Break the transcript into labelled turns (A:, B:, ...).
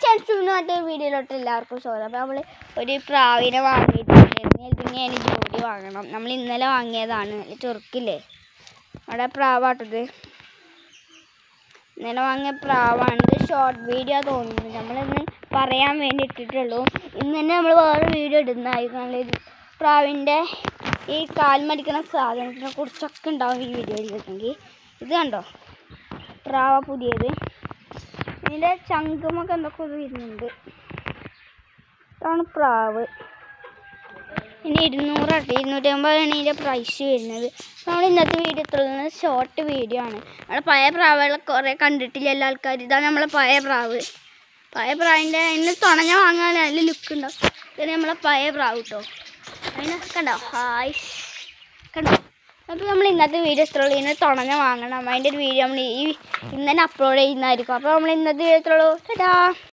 A: friends മറ്റേ വീഡിയോയിലോട്ട് എല്ലാവർക്കും സ്വാഗതം അപ്പോൾ നമ്മൾ ഒരു പ്രാവിനെ വാങ്ങിയിട്ടുണ്ടായിരുന്നു പിന്നെ അതിന് ജോഡി വാങ്ങണം നമ്മൾ ഇന്നലെ വാങ്ങിയതാണ് ഈ ചെറുക്കില്ലേ അവിടെ പ്രാവാട്ടത് ഇന്നലെ വാങ്ങിയ പ്രാവാണ് ഇത് ഷോർട്ട് വീഡിയോ തോന്നുന്നു നമ്മളിന്ന് പറയാൻ വേണ്ടി ഇട്ടിട്ടുള്ളൂ ഇന്ന് തന്നെ നമ്മൾ വേറെ വീഡിയോ ഇടുന്നതായിരിക്കും ഇത് പ്രാവിൻ്റെ ഈ കാൽമടിക്കുന്ന സാധനത്തിനെ കുറിച്ചൊക്കെ ഉണ്ടാവും ഈ വീഡിയോയിലെങ്കിൽ ഇത് കണ്ടോ പ്രാവ പുതിയത് ഇതിൻ്റെ ചങ്കുമൊക്കെ എന്തൊക്കെ വരുന്നുണ്ട് ഇതാണ് പ്രാവ് ഇനി ഇരുന്നൂറാട്ടെ ഇരുന്നൂറ്റി അമ്പതാണ് ഇതിൻ്റെ പ്രൈസ് വരുന്നത് നമ്മൾ ഇന്നത്തെ വീഡിയോ ഇത്ര ഷോർട്ട് വീഡിയോ ആണ് നമ്മളെ പഴയ പ്രാവുകളെ കുറേ കണ്ടിട്ടില്ല എല്ലാ ആൾക്കാരും ഇതാണ് നമ്മളെ പഴയ പ്രാവ് പഴയ പ്രാവിൻ്റെ അതിന് തുണഞ്ഞ വാങ്ങാൻ നല്ല ലുക്ക് ഉണ്ടാവും ഇതാണ് നമ്മളെ പഴയ പ്രാവ് കേട്ടോ അതിനെ കണ്ടോ ഹായ് കണ്ടോ അപ്പോൾ നമ്മൾ ഇന്നത്തെ വീഡിയോ ഇത്രയുള്ളൂ ഇതിന് തുണഞ്ഞ വാങ്ങണം അതിൻ്റെ ഒരു വീഡിയോ നമ്മൾ ഈ ഇന്ന് തന്നെ അപ്ലോഡ് ചെയ്യുന്നതായിരിക്കും അപ്പോൾ നമ്മൾ ഇന്നത്തെ വീഡിയോ ഇത്രയുള്ളൂ ടാ